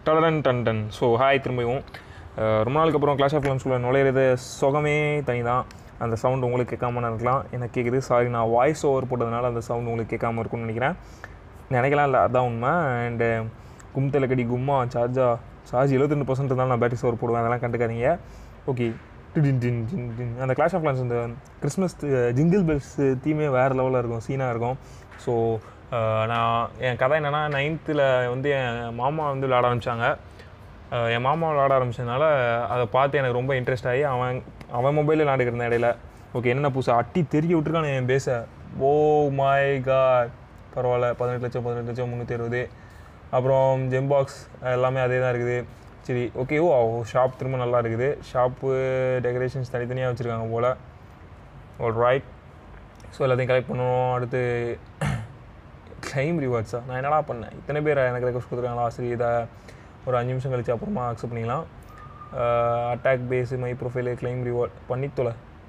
டடன் டன் டன் so hi திரும்பியும் அஹ் ரொம்ப நாளுக்கு அப்புறம் கிளாஸ் ஆஃப் கிளான்ஸ்குள்ளே நுழையிறது சுகமே தனி தான் அந்த சவுண்ட் உங்களுக்கு கேட்காம இருக்கலாம் எனக்கு கேட்குது சாரி நான் வாய்ஸ் ஓவர் போட்டதுனால அந்த சவுண்ட் உங்களுக்கு கேட்காம இருக்கும்னு நினைக்கிறேன் நினைக்கலாம் இல்லை அதான் உண்மை அண்டு கும்தல கடி கும்மா சார்ஜா சார்ஜ் எழுபத்தெண்டு பர்சன்ட் இருந்தாலும் நான் பேட்டரி ஓவர் போடுவேன் அதெல்லாம் கண்டுக்காதீங்க ஓகே டின் டின் டின் டின் அந்த கிளாஸ் ஆஃப் கிளான்ஸ் இந்த கிறிஸ்மஸ் ஜிங்கிள் பெல்ஸ் தீமே வேறு லெவலில் இருக்கும் சீனாக இருக்கும் ஸோ நான் என் கதை என்னென்னா நைன்த்தில் வந்து என் மாமா வந்து விளாட ஆரம்பித்தாங்க என் மாமா விளாட ஆரம்பிச்சதுனால அதை பார்த்து எனக்கு ரொம்ப இன்ட்ரெஸ்ட் ஆகி அவன் அவன் மொபைலில் விளாண்டுக்கிட்டு இருந்தேன் இடையில ஓகே என்னென்ன புதுசாக அட்டி தெரிய விட்டுருக்கான் என் பேச ஓ மை காட் பரவாயில்ல பதினெட்டு லட்சம் பதினெட்டு லட்சம் முந்நூற்றி அறுபது அப்புறம் ஜெம்பாக்ஸ் எல்லாமே அதே தான் இருக்குது சரி ஓகே ஓ ஷாப் திரும்ப நல்லா இருக்குது ஷாப்பு டெக்கரேஷன்ஸ் தனித்தனியாக வச்சுருக்காங்க போல் ஆல் ரைட் ஸோ எல்லாத்தையும் கலெக்ட் பண்ணுவோம் அடுத்து கிளைம் ரிவார்ட்ஸா நான் என்னடா பண்ணேன் இத்தனை பேர் எனக்கு ரெக்வஸ்ட் கொடுத்துருக்காங்களா சரி இதை ஒரு அஞ்சு நிமிஷம் கழிச்சு அப்புறமா அக்செப்ட் பண்ணிக்கலாம் attack base my profile claim reward பண்ணித்தொலை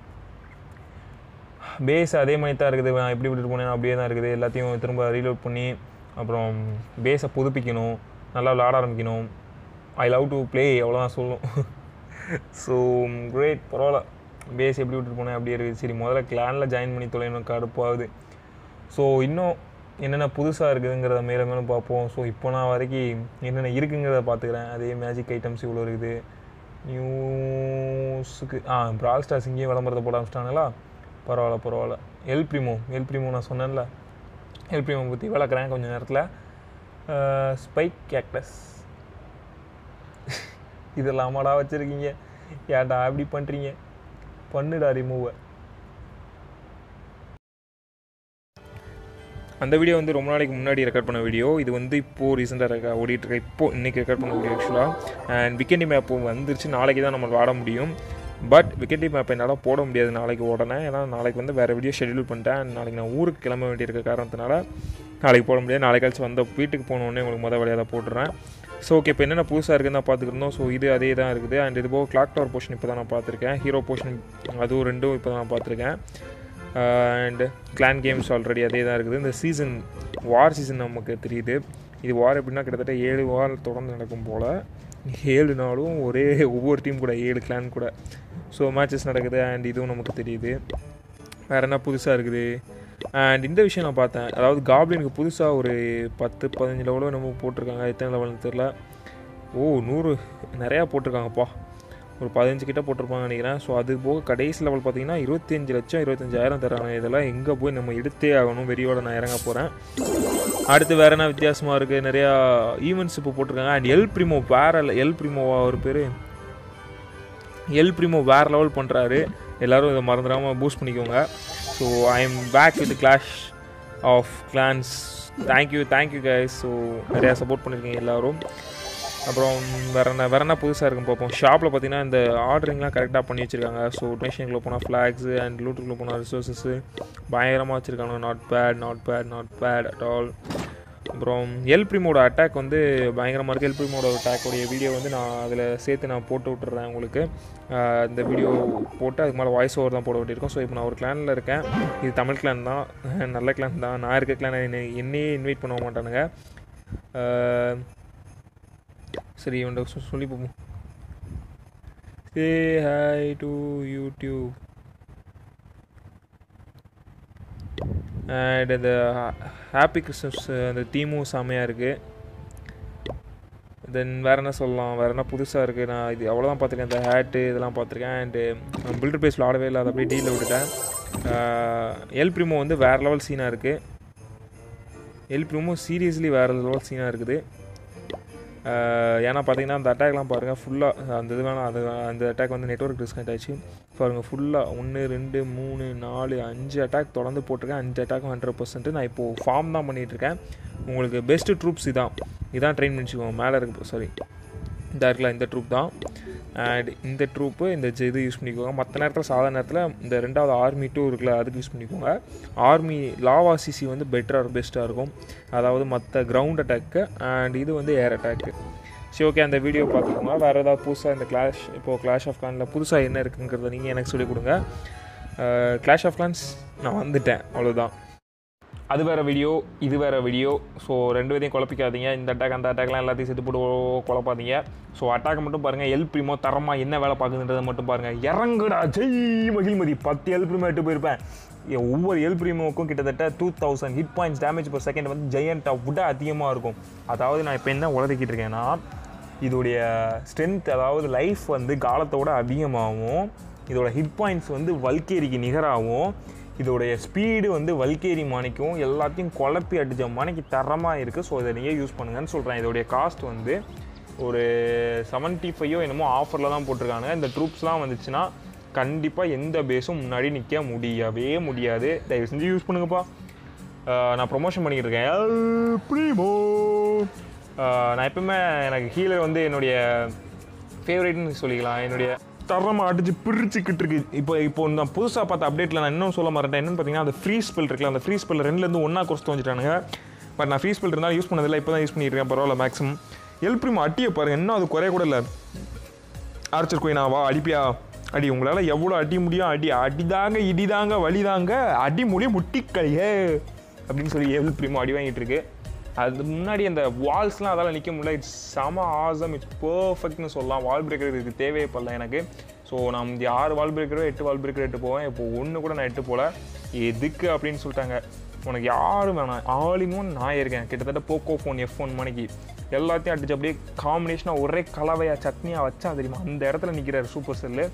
பேஸ் அதே மாதிரி தான் இருக்குது நான் எப்படி விட்டுட்டு போனேன் அப்படியே தான் இருக்குது எல்லாத்தையும் திரும்ப ரீலோட் பண்ணி அப்புறம் பேஸை புதுப்பிக்கணும் நல்லா விளாட ஆரம்பிக்கணும் ஐ லவ் டு ப்ளே அவ்வளோதான் சொல்லணும் ஸோ கிரேட் பரவாயில்ல பேஸ் எப்படி விட்டுட்டு போனேன் அப்படியே இருக்குது சரி முதல்ல கிளானில் ஜாயின் பண்ணி தொலைணும் கடுப்பாகுது ஸோ இன்னும் என்னென்ன புதுசாக இருக்குதுங்கிறத மேலும் மேலும் பார்ப்போம் ஸோ இப்போ நான் வரைக்கும் என்னென்ன இருக்குங்கிறத பார்த்துக்கிறேன் அதே மேஜிக் ஐட்டம்ஸ் இவ்வளோ இருக்குது நியூஸுக்கு ஆ ப்ரால் ஸ்டார்ஸ் இங்கேயும் விளம்பரத்தை போட ஆரம்பிச்சிட்டாங்களா பரவாயில்ல பரவாயில்ல எல் ப்ரிமோ எல் ப்ரிமோ நான் சொன்னேன்ல எல் ப்ரிமோ பற்றி விளக்குறேன் கொஞ்சம் நேரத்தில் ஸ்பைக் கேக்டஸ் இதெல்லாமாடா வச்சுருக்கீங்க ஏன்டா அப்படி பண்ணுறீங்க பண்ணுடா ரிமூவை அந்த வீடியோ வந்து ரொம்ப நாளைக்கு முன்னாடி ரெக்கார்ட் பண்ண வீடியோ இது வந்து இப்போது ரீசெண்டாக ரெக்கா ஓடிட்டு இருக்க இப்போ இன்றைக்கி ரெக்கார்ட் பண்ண வீடியோ ஆக்சுவலாக அண்ட் விக்கெண்டி மேப் வந்துருச்சு நாளைக்கு தான் நம்ம விளாட முடியும் பட் விக்கெண்டி மேப் என்னால் போட முடியாது நாளைக்கு உடனே ஏன்னா நாளைக்கு வந்து வேறு வீடியோ ஷெடியூல் பண்ணிட்டேன் and நாளைக்கு நான் ஊருக்கு கிளம்ப வேண்டியிருக்க காரணத்தினால நாளைக்கு போட முடியாது நாளைக்கு கழிச்சு வந்த வீட்டுக்கு போனோடனே உங்களுக்கு மொதல் வேலையாக தான் போட்டுறேன் ஸோ ஓகே இப்போ என்னென்ன புதுசாக இருக்குன்னு தான் பார்த்துக்கிருந்தோம் ஸோ இது அதே தான் இருக்குது அண்ட் இது போக கிளாக் டவர் போர்ஷன் இப்போ தான் நான் பார்த்துருக்கேன் ஹீரோ போர்ஷன் அதுவும் ரெண்டும் இப்போ தான் நான் பார்த்துருக்கேன் அண்ட் கிளான் கேம்ஸ் ஆல்ரெடி அதே தான் இருக்குது இந்த சீசன் வார் சீசன் நமக்கு தெரியுது இது வார் எப்படின்னா கிட்டத்தட்ட ஏழு வாரம் தொடர்ந்து நடக்கும் போல் ஏழு நாளும் ஒரே ஒவ்வொரு டீம் கூட ஏழு கிளான் கூட ஸோ மேட்சஸ் நடக்குது அண்ட் இதுவும் நமக்கு தெரியுது வேறு என்ன புதுசாக இருக்குது அண்ட் இந்த விஷயம் நான் பார்த்தேன் அதாவது காப்ளினுக்கு புதுசாக ஒரு பத்து பதினஞ்சு லெவலோ நம்ம போட்டிருக்காங்க எத்தனை லெவல்னு தெரில ஓ நூறு நிறையா போட்டிருக்காங்கப்பா ஒரு பதினஞ்சு கிட்ட போட்டிருப்பாங்கன்னு நினைக்கிறேன் ஸோ அது போக கடைசி லெவல் பார்த்தீங்கன்னா இருபத்தஞ்சு லட்சம் இருபத்தஞ்சாயிரம் தராங்க இதெல்லாம் எங்கே போய் நம்ம எடுத்தே ஆகணும் வெறியோட நான் இறங்க போகிறேன் அடுத்து வேறு என்ன வித்தியாசமாக இருக்குது நிறையா ஈவெண்ட்ஸ் இப்போ போட்டிருக்காங்க அண்ட் எல் ப்ரிமோ வேற எல் ப்ரிமோவா ஒரு பேர் எல் ப்ரிமோ வேறு லெவல் பண்ணுறாரு எல்லோரும் இதை மறந்துடாமல் பூஸ்ட் பண்ணிக்கோங்க so I'm back with Clash of Clans thank you thank you guys so நிறையா சப்போர்ட் பண்ணியிருக்கீங்க எல்லோரும் அப்புறம் வேறு என்ன வேறு என்ன புதுசாக இருக்குன்னு பார்ப்போம் ஷாப்பில் பார்த்தீங்கன்னா இந்த ஆர்டரிங்லாம் கரெக்டாக பண்ணி வச்சுருக்காங்க ஸோ டொனேஷனுக்குள்ளே போனால் ஃப்ளாக்ஸு அண்ட் லூட்டுக்குள்ளே போனால் ரிசோர்ஸஸ்ஸு பயங்கரமாக வச்சுருக்காங்க not bad not bad not bad at all அப்புறம் எல் ப்ரிமோட அட்டாக் வந்து பயங்கரமாக இருக்குது எல் ப்ரிமோட அட்டாக்கோடைய வீடியோ வந்து நான் அதில் சேர்த்து நான் போட்டு விட்டுறேன் உங்களுக்கு ஆஹ் இந்த வீடியோ போட்டு அதுக்கு மேலே வாய்ஸ் ஓவர் தான் போட வேண்டியிருக்கும் ஸோ இப்போ நான் ஒரு கிளானில் இருக்கேன் இது தமிழ் கிளான் தான் நல்ல கிளான் தான் நான் இருக்க கிளான் என்னை என்னையே இன்வைட் பண்ண மாட்டானுங்க ஆஹ் சரி இவன்ட சொ- சொல்லி போவோம் say hi to YouTube and இந்த ஹாப்பி கிறிஸ்மஸ் அந்த தீமும் செம்மையாக இருக்குது தென் வேறு என்ன சொல்லலாம் வேறு என்ன புதுசாக இருக்குது நான் இது அவ்வளோதான் பார்த்துருக்கேன் இந்த ஹேட்டு இதெல்லாம் பார்த்துருக்கேன் அண்டு பில்டர் பேஸ் விளாடவே இல்லை அதை அப்படியே டீலில் விட்டுட்டேன் எல் ப்ரிமோ வந்து வேறு லெவல் சீனாக இருக்குது எல் ப்ரிமோ சீரியஸ்லி வேறு லெவல் சீனாக இருக்குது ஆஹ் ஏன்னா பார்த்தீங்கன்னா அந்த அட்டாக்லாம் பாருங்கள் ஃபுல்லாக அந்த இது வேணாம் அது அந்த அட்டாக் வந்து நெட்ஒர்க் டிஸ்கனெக்ட் ஆச்சு பாருங்கள் ஃபுல்லாக ஒன்று ரெண்டு மூணு நாலு அஞ்சு அட்டாக் தொடர்ந்து போட்டிருக்கேன் அஞ்சு அட்டாக்கும் ஹண்ட்ரட் பர்சன்ட் நான் இப்போது ஃபார்ம் தான் பண்ணிகிட்ருக்கேன் உங்களுக்கு பெஸ்ட்டு ட்ரூப்ஸ் இதான் இதான் ட்ரெயின் பண்ணிச்சுக்கோங்க மேலே இருக்கு சாரி இந்த இருக்குல்ல இந்த ட்ரூப் தான் அண்ட் இந்த ட்ரூப்பு இந்த ஜ- இது யூஸ் பண்ணிக்கோங்க மற்ற நேரத்தில் சாதாரண நேரத்தில் இந்த ரெண்டாவது ஆர்மி டூ இருக்குல்ல அதுக்கு யூஸ் பண்ணிக்கோங்க ஆர்மி லாவா சிசி வந்து பெட்டராக பெஸ்ட்டாக இருக்கும் அதாவது மற்ற கிரவுண்ட் அட்டாக்கு அண்ட் இது வந்து ஏர் அட்டாக்கு சரி ஓகே அந்த வீடியோ பார்த்துக்கோங்க வேறு ஏதாவது புதுசாக இந்த கிளாஷ் இப்போது கிளாஷ் ஆஃப் கிளானில் புதுசாக என்ன இருக்குங்கிறத நீங்கள் எனக்கு சொல்லிக் கொடுங்க கிளாஷ் ஆஃப் கிளான்ஸ் நான் வந்துட்டேன் அவ்வளோதான் அது வேறு வீடியோ இது வேறு வீடியோ ஸோ ரெண்டு பேரையும் குழப்பிக்காதீங்க இந்த அட்டாக் அந்த அட்டாக்லாம் எல்லாத்தையும் சேர்த்து போட்டு குழப்பாதீங்க ஸோ அட்டாக் மட்டும் பாருங்கள் எல் ப்ரீமோ தரமாக என்ன வேலை பார்க்குதுன்றதை மட்டும் பாருங்கள் இறங்குடா ஜெய் மகிழ்மதி பத்து எல் ப்ரீமோ எட்டு போயிருப்பேன் என் ஒவ்வொரு எல் ப்ரீமோவுக்கும் கிட்டத்தட்ட two thousand hit points damage per second வந்து ஜெயண்ட்டாக விட அதிகமாக இருக்கும் அதாவது நான் இப்போ என்ன உளறிக்கிட்டு இருக்கேன்னா இதோடைய ஸ்ட்ரென்த் அதாவது லைஃப் வந்து காலத்தோட அதிகமாகவும் இதோட ஹிட் பாயிண்ட்ஸ் வந்து வல்கேரிக்கு நிகராகவும் இதோடைய ஸ்பீடு வந்து வல்கேரி மாணிக்கும் எல்லாத்தையும் குழப்பி அடித்த மாணிக்கு தரமாக இருக்குது ஸோ இதை நீங்கள் யூஸ் பண்ணுங்கன்னு சொல்கிறேன் இதோடைய காஸ்ட் வந்து ஒரு செவன்ட்டி ஃபைவோ என்னமோ ஆஃபரில் தான் போட்டிருக்காங்க இந்த ட்ரூப்ஸ்லாம் வந்துச்சுன்னா கண்டிப்பாக எந்த பேஸும் முன்னாடி நிற்க முடியவே முடியாது தயவு செஞ்சு யூஸ் பண்ணுங்கப்பா ஆஹ் நான் ப்ரொமோஷன் பண்ணிக்கிட்டு இருக்கேன் El Primo. ஆஹ் நான் எப்பவுமே எனக்கு கீழே வந்து என்னுடைய ஃபேவரட்னு சொல்லிக்கலாம் என்னுடைய தரமாக அடிச்சு பிரிச்சுக்கிட்டு இருக்கு இப்போ இப்போ நான் புதுசாக பார்த்த அப்டேட்டில் நான் இன்னும் சொல்ல மாட்டேன் என்னன்னு பார்த்தீங்கன்னா அந்த ஃப்ரீ ஸ்பெல் இருக்குல்ல அந்த ஃப்ரீ ஸ்பெல் ரெண்டுலேருந்து ஒன்றா குறைச்சு வந்துட்டானுங்க பட் நான் ஃப்ரீ ஸ்பெல் இருந்தாலும் யூஸ் பண்ணதில்லை இப்போ தான் யூஸ் பண்ணிட்டு இருக்கேன் பரவாயில்ல மேக்ஸிமம் எல் ப்ரீமோ அட்டியை பாருங்க இன்னும் அது குறைய கூட இல்லை ஆர்ச்சர் கோயினா வா அடிப்பியா அடி உங்களால் எவ்வளோ அடி முடியும் அடி அடிதாங்க இடிதாங்க வலிதாங்க அடி முடியும் முட்டிக்கலையே அப்படின்னு சொல்லி எல் ப்ரீமோ அடி வாங்கிட்டு இருக்கு அது முன்னாடி அந்த வால்ஸ்லாம் அதால் நிற்க முடியல இட்ஸ் செம ஆசம் இட்ஸ் பர்ஃபெக்ட்னு சொல்லலாம் வால் பிரேக்கர் இதுக்கு தேவையே படல எனக்கு ஸோ நான் இந்த ஆறு வால் பிரேக்கரோ எட்டு வால் பிரேக்கர் எட்டு போவேன் இப்போ ஒன்று கூட நான் எட்டு போல எதுக்கு அப்படின்னு சொல்லிட்டாங்க உனக்கு யாரும் வேணாம் ஆலினும் நான் இருக்கேன் கிட்டத்தட்ட போக்கோ ஃபோன் எஃப் ஃபோன் மணிக்கு எல்லாத்தையும் அடிச்சு அப்படியே காம்பினேஷனாக ஒரே கலவையாக சட்னியாக வச்சா தெரியுமா அந்த இடத்துல நிற்கிறாரு சூப்பர் செல்லு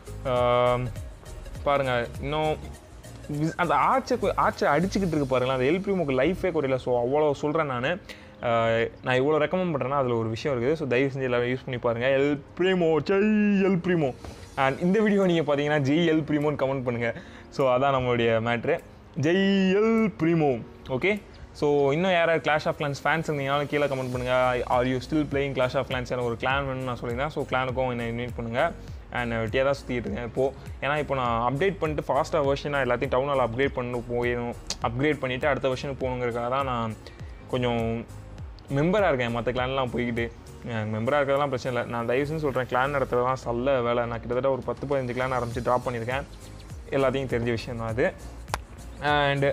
பாருங்க இன்னும் வி- அந்த ஆச்சை கு- ஆச்சை அடிச்சுக்கிட்டு இருக்கு பாருங்களேன் அந்த எல்பிரிமோக்கு லைஃபே குறையல ஸோ அவ்வளோ சொல்கிறேன் நான் நான் இவ்வளோ ரெக்கமெண்ட் பண்ணுறேன்னா அதில் ஒரு விஷயம் இருக்குது ஸோ தயவு செஞ்சு எல்லாரும் யூஸ் பண்ணி பாருங்கள் எல் ப்ரீமோ ஜெய் எல் ப்ரீமோ அண்ட் இந்த வீடியோ நீங்கள் பார்த்தீங்கன்னா ஜெய் எல் ப்ரீமோன்னு கமெண்ட் பண்ணுங்கள் ஸோ அதான் நம்மளுடைய மேட்ரு ஜெய் எல் ப்ரீமோ ஓகே ஸோ இன்னும் யாராவது கிளாஷ் ஆஃப் கிளான்ஸ் ஃபேன்ஸ் இருந்தீங்கனாலும் கீழே கமெண்ட் பண்ணுங்கள் are you still playing Clash of Clans எனக்கு ஒரு கிளான் வேணும்னு நான் சொல்லியிருந்தேன் ஸோ கிளானுக்கும் என்னை இன்வைட் பண்ணுங்கள் அண்ட் வெட்டியாக தான் சுற்றிட்டு இருக்கேன் இப்போது ஏன்னா இப்போ நான் அப்டேட் பண்ணிட்டு ஃபாஸ்ட்டாக வெர்ஷனாக எல்லாத்தையும் டவுனால் அப்கிரேட் பண்ணி போயிடும் அப்கிரேட் பண்ணிவிட்டு அடுத்த வெர்ஷனுக்கு போகணுங்கிறதுக்காக தான் நான் கொஞ்சம் மெம்பராக இருக்கேன் மற்ற கிளான்லாம் போய்கிட்டு மெம்பராக இருக்கிறதெல்லாம் பிரச்சனை இல்லை நான் தயவு செஞ்சு சொல்கிறேன் கிளான் நடத்துறதுலாம் சல்ல வேலை நான் கிட்டத்தட்ட ஒரு பத்து பதினஞ்சு கிளான் ஆரம்பிச்சு ட்ராப் பண்ணியிருக்கேன் எல்லாத்தையும் தெரிஞ்ச விஷயம் தான் அது and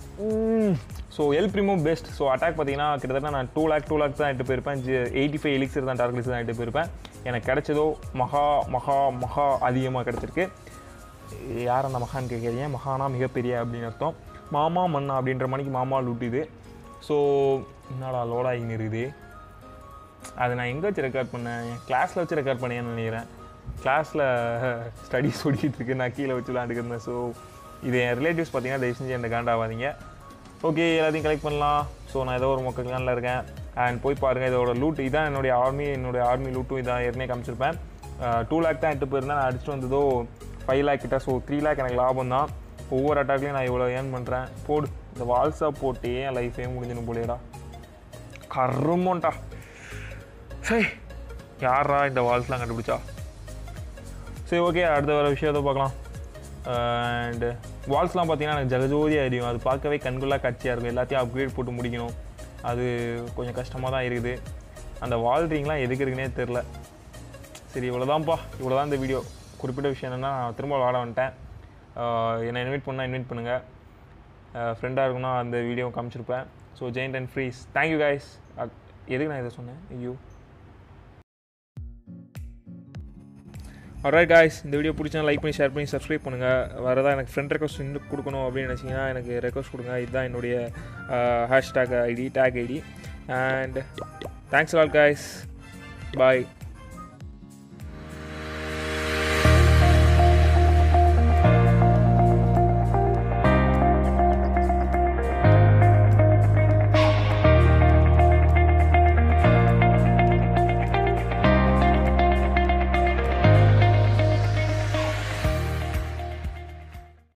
so El Primo best so attack பார்த்தீங்கன்னா கிட்டத்தட்ட நான் டூ லேக் டூ லேக் தான் எட்டு போயிருப்பேன் எயிட்டி ஃபைவ் எலிக்ஸர் தான் டார்கெட்ஸ் தான் எட்டு போயிருப்பேன் எனக்கு கிடைச்சதோ மகா மகா மகா அதிகமாக கிடச்சிருக்கு யார் அந்த மகான்னு கேட்குறீங்க மகானா மிகப்பெரிய அப்படின்னு அர்த்தம் மாமா மன்னா அப்படின்ற மணிக்கு மாமா லூட்டுது ஸோ என்னடா லோடாகின்னு இருக்குது அதை நான் எங்கே வச்சு ரெக்கார்ட் பண்ணேன் என் கிளாஸில் வச்சு ரெக்கார்ட் பண்ணேன்னு நினைக்கிறேன் கிளாஸில் ஸ்டடீஸ் ஓடிட்டு இருக்கு நான் கீழே வச்சு விளாண்டுக்கிறேன் ஸோ இது என் ரிலேட்டிவ்ஸ் பார்த்தீங்கன்னா தயவு செஞ்சு என்ன காண்டாவாதீங்க ஓகே எல்லாத்தையும் கலெக்ட் பண்ணலாம் ஸோ நான் ஏதோ ஒரு மொக்க கிளானில் இருக்கேன் அண்ட் போய் பாருங்கள் இதோட லூட் இதான் என்னுடைய ஆர்மி என்னுடைய ஆர்மி லூட்டும் இதான் ஏற்கனவே காமிச்சிருப்பேன் டூ லேக் தான் எடுத்து போயிருந்தேன் நான் அடிச்சுட்டு வந்ததோ ஃபைவ் லேக் கிட்ட ஸோ த்ரீ லேக் எனக்கு லாபம் தான் ஒவ்வொரு அட்டாக்லையும் நான் இவ்வளோ ஏர்ன் பண்ணுறேன் போடு இந்த வால்ஸாக போட்டு என் லைஃபே முடிஞ்சிடும் போலேடா கருமோண்டா சரி யாரா இந்த வால்ஸ்லாம் கண்டுபிடிச்சா சரி ஓகே அடுத்த வர விஷயத்தை பார்க்கலாம் அண்டு வால்ஸ்லாம் பார்த்தீங்கன்னா எனக்கு ஜெகஜோதியாக எரியும் அது பார்க்கவே கண்கொள்ளா காட்சியாக இருக்கும் எல்லாத்தையும் அப்கிரேட் போட்டு முடிக்கணும் அது கொஞ்சம் கஷ்டமாக தான் இருக்குது அந்த வால் ரிங்லாம் எதுக்கு இருக்குன்னே தெரில சரி இவ்வளோதான்ப்பா இவ்வளோ தான் இந்த வீடியோ குறிப்பிட்ட விஷயம் என்னென்னா நான் திரும்ப விளாட வந்துட்டேன் ஆஹ் என்னை இன்வைட் பண்ணால் இன்வைட் பண்ணுங்கள் ஃப்ரெண்டாக இருக்குன்னா அந்த வீடியோ காமிச்சிருப்பேன் so giant and freeze thank you guys எதுக்கு நான் இதை சொன்னேன் ஐயோ alright guys இந்த வீடியோ பிடிச்சா லைக் பண்ணி ஷேர் பண்ணி சப்ஸ்கிரைப் பண்ணுங்கள் வரதா எனக்கு ஃப்ரெண்ட் ரெக்வஸ்ட் இன்னும் கொடுக்கணும் அப்படின்னு நினச்சிங்கன்னா எனக்கு ரெக்வஸ்ட் கொடுங்க இதுதான் என்னுடைய hashtag ID tag ID and thanks all guys bye